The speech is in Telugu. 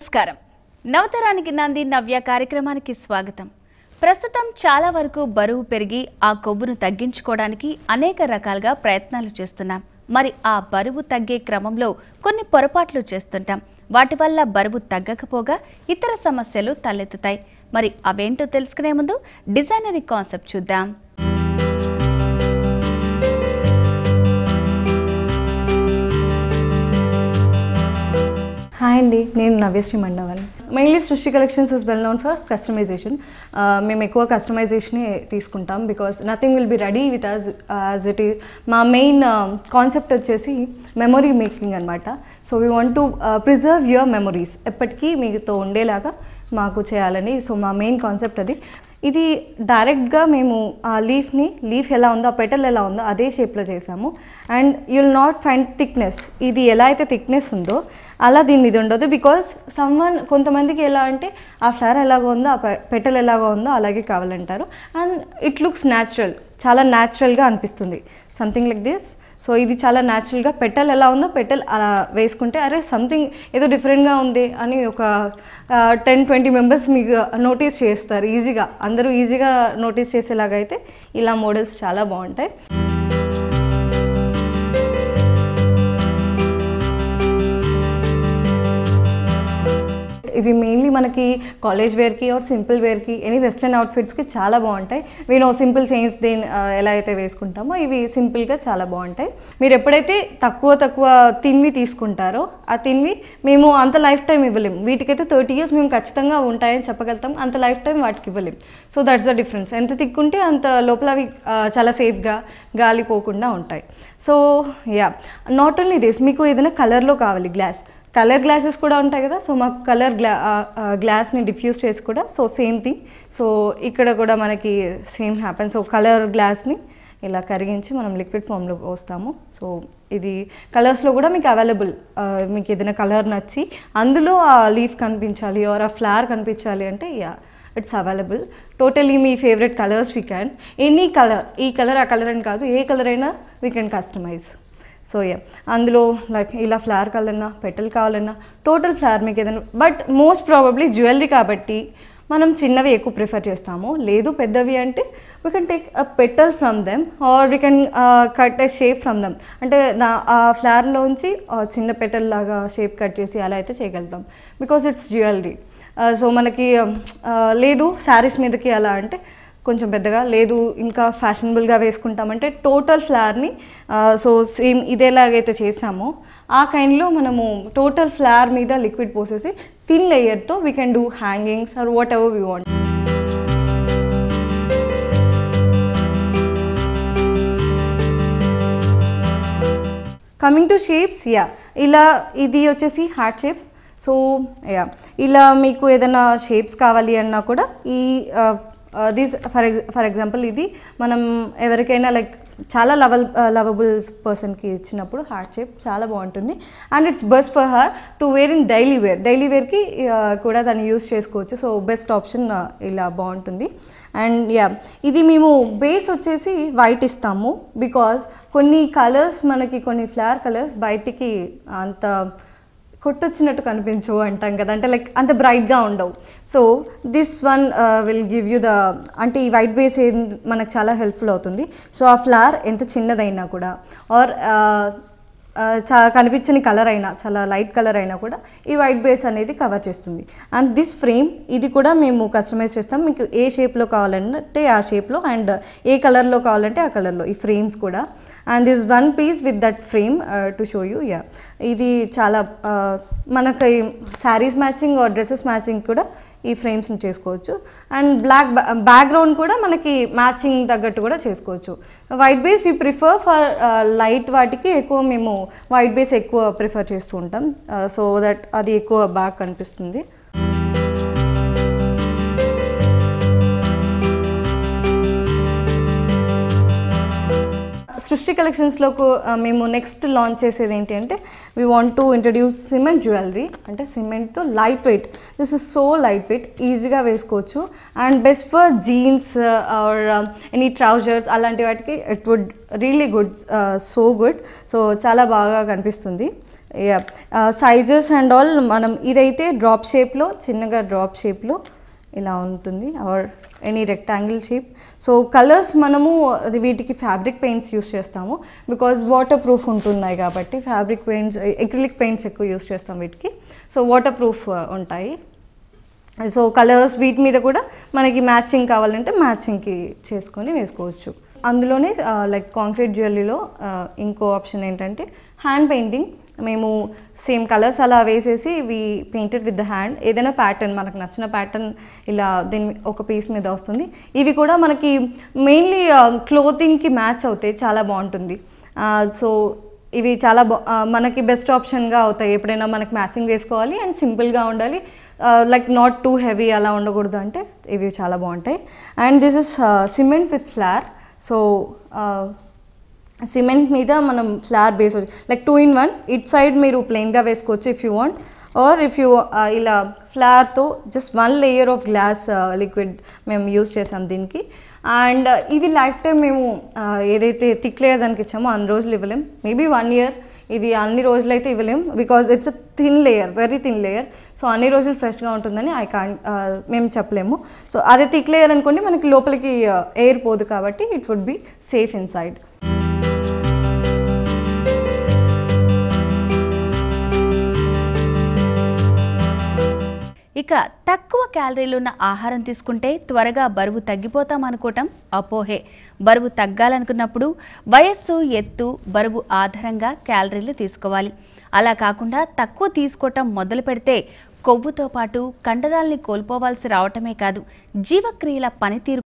నమస్కారం నవతరానికి నాంది నవ్య కార్యక్రమానికి స్వాగతం ప్రస్తుతం చాలా వరకు బరువు పెరిగి ఆ కొవ్వును తగ్గించుకోవడానికి అనేక రకాలుగా ప్రయత్నాలు చేస్తున్నాం మరి ఆ బరువు తగ్గే క్రమంలో కొన్ని పొరపాట్లు చేస్తుంటాం వాటి వల్ల బరువు తగ్గకపోగా ఇతర సమస్యలు తలెత్తుతాయి మరి అవేంటో తెలుసుకునే ముందు డిజైనరీ కాన్సెప్ట్ చూద్దాం హాయ్ అండి నేను Navyasri Mandavan mainly Srishti collections is well known for customisation మేము ఎక్కువ కస్టమైజేషనే తీసుకుంటాం because nothing will be ready with us as it ఈ మా మెయిన్ కాన్సెప్ట్ వచ్చేసి మెమొరీ మేకింగ్ అనమాట so we want to preserve your memories ఎప్పటికీ మీతో ఉండేలాగా మాకు చేయాలని సో మా మెయిన్ కాన్సెప్ట్ అది ఇది డైరెక్ట్గా మేము ఆ లీఫ్ని లీఫ్ ఎలా ఉందో ఆ పెటల్ ఎలా ఉందో అదే షేప్లో చేసాము and you'll not find thickness ఇది ఎలా అయితే థిక్నెస్ ఉందో అలా దీని ఇది ఉండదు బికాస్ సమ్వన్ కొంతమందికి ఎలా అంటే ఆ ఫ్లవర్ ఎలాగో ఉందో ఆ పెటల్ ఎలాగో ఉందో అలాగే కావాలంటారు అండ్ ఇట్ లుక్స్ న్యాచురల్ చాలా న్యాచురల్గా అనిపిస్తుంది సంథింగ్ లైక్ దిస్ సో ఇది చాలా న్యాచురల్గా పెటల్ ఎలా ఉందో పెటల్ అలా వేసుకుంటే అరే సంథింగ్ ఏదో డిఫరెంట్గా ఉంది అని ఒక టెన్ ట్వంటీ మెంబర్స్ మీకు నోటీస్ చేస్తారు ఈజీగా అందరూ ఈజీగా నోటీస్ చేసేలాగా అయితే ఇలా మోడల్స్ చాలా బాగుంటాయి ఇవి మెయిన్లీ మనకి కాలేజ్ వేర్కి ఆర్ సింపుల్ వేర్కి ఎనీ వెస్ట్రన్ అవుట్ఫిట్స్కి చాలా బాగుంటాయి వీ నో సింపుల్ చైన్స్ దేని ఆ, ఎలా అయితే వేసుకుంటామో ఇవి సింపుల్గా చాలా బాగుంటాయి మీరు ఎప్పుడైతే తక్కువ తక్కువ తిన్వి తీసుకుంటారో ఆ తిన్వి మేము అంత లైఫ్ టైం ఇవ్వలేము వీటికైతే థర్టీ ఇయర్స్ మేము ఖచ్చితంగా ఉంటాయని చెప్పగలుగుతాం అంత లైఫ్ టైం వాటికి ఇవ్వలేము సో దట్స్ ద డిఫరెన్స్ ఎంత తిక్కుంటే అంత లోపల అవి ఆ, చాలా సేఫ్గా గాలి పోకుండా ఉంటాయి so yeah not only this మీకు ఏదైనా కలర్లో కావాలి గ్లాస్ కలర్ గ్లాసెస్ కూడా ఉంటాయి కదా సో మాకు కలర్ గ్లా గ్లాస్ని డిఫ్యూజ్ చేసి కూడా సో సేమ్ థింగ్ సో ఇక్కడ కూడా మనకి సేమ్ హ్యాపెన్ సో కలర్ గ్లాస్ని ఇలా కరిగించి మనం లిక్విడ్ ఫామ్లో పోస్తాము సో ఇది కలర్స్లో కూడా మీకు అవైలబుల్ మీకు ఏదైనా కలర్ నచ్చి అందులో ఆ లీఫ్ కనిపించాలి ఆర్ ఆ ఫ్లవర్ కనిపించాలి అంటే యా ఇట్స్ అవైలబుల్ టోటలీ మీ favourite colours we can any colour ఈ కలర్ ఆ కలర్ అని కాదు ఏ కలర్ అయినా we can customise so yeah అందులో లైక్ ఇలా ఫ్లవర్ కావాలన్నా పెటల్ కావాలన్నా టోటల్ ఫ్లవర్ మీకు ఏదైనా బట్ మోస్ట్ ప్రాబబ్లీ జ్యువెలరీ కాబట్టి మనం చిన్నవి ఎక్కువ ప్రిఫర్ చేస్తాము లేదు పెద్దవి అంటే we can take a petal from them or we can cut a shape from them అంటే నా ఆ ఫ్లవర్లోంచి చిన్న పెటల్ లాగా షేప్ కట్ చేసి అలా అయితే చేయగలుగుతాం బికాస్ ఇట్స్ జ్యువెలరీ సో మనకి ఆ, లేదు శారీస్ మీదకి అలా అంటే కొంచెం పెద్దగా లేదు ఇంకా ఫ్యాషనబుల్గా వేసుకుంటామంటే టోటల్ ఫ్లవర్ని సో సేమ్ ఇదేలాగైతే చేసామో ఆ కైండ్లో మనము టోటల్ ఫ్లవర్ మీద లిక్విడ్ పోసేసి థిన్ లేయర్తో we can do hangings or whatever we want coming to shapes yeah ఇలా ఇది వచ్చేసి హార్ట్ షేప్ సో యా ఇలా మీకు ఏదైనా షేప్స్ కావాలి అన్నా కూడా ఈ దిస్ ఫర్ ఫర్ ఎగ్జాంపుల్ ఇది మనం ఎవరికైనా లైక్ చాలా లవల్ లవబుల్ పర్సన్కి ఇచ్చినప్పుడు హార్ట్ షేప్ చాలా బాగుంటుంది and it's best for her to wear in daily wear daily వేర్కి కూడా దాన్ని యూస్ చేసుకోవచ్చు సో బెస్ట్ ఆప్షన్ ఇలా బాగుంటుంది అండ్ యా ఇది మేము బేస్ వచ్చేసి వైట్ ఇస్తాము బికాస్ కొన్ని కలర్స్ మనకి కొన్ని ఫ్లవర్ కలర్స్ బయటికి అంత కొట్టొచ్చినట్టు కనిపించవు అంటాం కదా అంటే లైక్ అంత బ్రైట్గా ఉండవు so this one will give you the అంటే ఈ వైట్ బేస్ ఏం మనకు చాలా హెల్ప్ఫుల్ అవుతుంది సో ఆ ఫ్లవర్ ఎంత చిన్నదైనా కూడా ఆర్ చా కనిపించని కలర్ అయినా చాలా లైట్ కలర్ అయినా కూడా ఈ వైట్ బేస్ అనేది కవర్ చేస్తుంది అండ్ దిస్ ఫ్రేమ్ ఇది కూడా మేము కస్టమైజ్ చేస్తాం మీకు ఏ షేప్లో కావాలంటే ఆ షేప్లో అండ్ ఏ కలర్లో కావాలంటే ఆ కలర్లో ఈ ఫ్రేమ్స్ కూడా and this one piece with that frame to show you yeah ఇది చాలా uh, మనకి శారీస్ మ్యాచింగ్ డ్రెస్సెస్ మ్యాచింగ్ కూడా ఈ ఫ్రేమ్స్ని చేసుకోవచ్చు అండ్ బ్లాక్ బ్యాక్గ్రౌండ్ కూడా మనకి మ్యాచింగ్ తగ్గట్టు కూడా చేసుకోవచ్చు white base we prefer for light వాటికి ఎక్కువ మేము వైట్ బేస్ ఎక్కువ ప్రిఫర్ చేస్తూ ఉంటాం సో దట్ అది ఎక్కువ బాగా కనిపిస్తుంది సృష్టి కలెక్షన్స్లో మేము నెక్స్ట్ లాంచ్ చేసేది ఏంటి అంటే we want to introduce cement jewellery అంటే సిమెంట్తో light weight this is so light weight ఈజీగా వేసుకోవచ్చు and best for jeans or any trousers అలాంటి వాటికి it would really good so good so చాలా బాగా కనిపిస్తుంది సైజెస్ అండ్ ఆల్ మనం ఇదైతే డ్రాప్ షేప్లో చిన్నగా డ్రాప్ షేప్లో ఇలా ఉంటుంది or any rectangle shape so colours మనము అది వీటికి ఫ్యాబ్రిక్ పెయింట్స్ యూస్ చేస్తాము బికాజ్ వాటర్ ప్రూఫ్ ఉంటున్నాయి కాబట్టి ఫ్యాబ్రిక్ పెయింట్స్ ఎక్రిలిక్ పెయింట్స్ ఎక్కువ యూస్ చేస్తాం వీటికి సో వాటర్ ప్రూఫ్ ఉంటాయి సో కలర్స్ వీటి మీద కూడా మనకి మ్యాచింగ్ కావాలంటే మ్యాచింగ్కి చేసుకొని వేసుకోవచ్చు అందులోనే లైక్ కాంక్రీట్ జ్యువెలరీలో ఇంకో ఆప్షన్ ఏంటంటే హ్యాండ్ పెయింటింగ్ మేము సేమ్ కలర్స్ అలా వేసేసి we painted with the hand ఏదైనా ప్యాటర్న్ మనకు నచ్చిన ప్యాటర్న్ ఇలా దీని ఒక పీస్ మీద వస్తుంది ఇవి కూడా మనకి మెయిన్లీ క్లోతింగ్కి మ్యాచ్ అవుతాయి చాలా బాగుంటుంది సో ఇవి చాలా బా ఆ, మనకి బెస్ట్ ఆప్షన్గా అవుతాయి ఎప్పుడైనా మనకి మ్యాచింగ్ వేసుకోవాలి అండ్ సింపుల్గా ఉండాలి లైక్ నాట్ టూ హెవీ అలా ఉండకూడదు అంటే ఇవి చాలా బాగుంటాయి and this is cement with flower so cement మీద మనం flower base like two in one it side మీరు ప్లెయిన్గా వేసుకోవచ్చు if you want or if you ఇలా ఫ్లార్తో just one layer of glass liquid మేము యూస్ చేసాం దీనికి అండ్ ఇది లైఫ్ టైం మేము ఆ, ఏదైతే థిక్ లేయర్ దానికి ఇచ్చామో అన్ని రోజులు ఇవ్వలేం మేబీ వన్ ఇయర్ ఇది అన్ని రోజులు అయితే ఇవ్వలేం because it's a thin layer very thin layer so అన్ని రోజులు ఫ్రెష్గా ఉంటుందని ఐ కాన్ మేము చెప్పలేము సో అదే థిక్ లేయర్ అనుకోండి మనకి లోపలికి ఎయిర్ పోదు కాబట్టి it would be safe inside ఇక తక్కువ క్యాలరీలు ఉన్న ఆహారం తీసుకుంటే త్వరగా బరువు తగ్గిపోతాం అనుకోవటం అపోహే బరువు తగ్గాలనుకున్నప్పుడు వయస్సు ఎత్తు బరువు ఆధారంగా క్యాలరీలు తీసుకోవాలి అలా కాకుండా తక్కువ తీసుకోవటం మొదలు పెడితే కొవ్వుతో పాటు కండరాల్ని కోల్పోవాల్సి రావటమే కాదు జీవక్రియల పనితీరు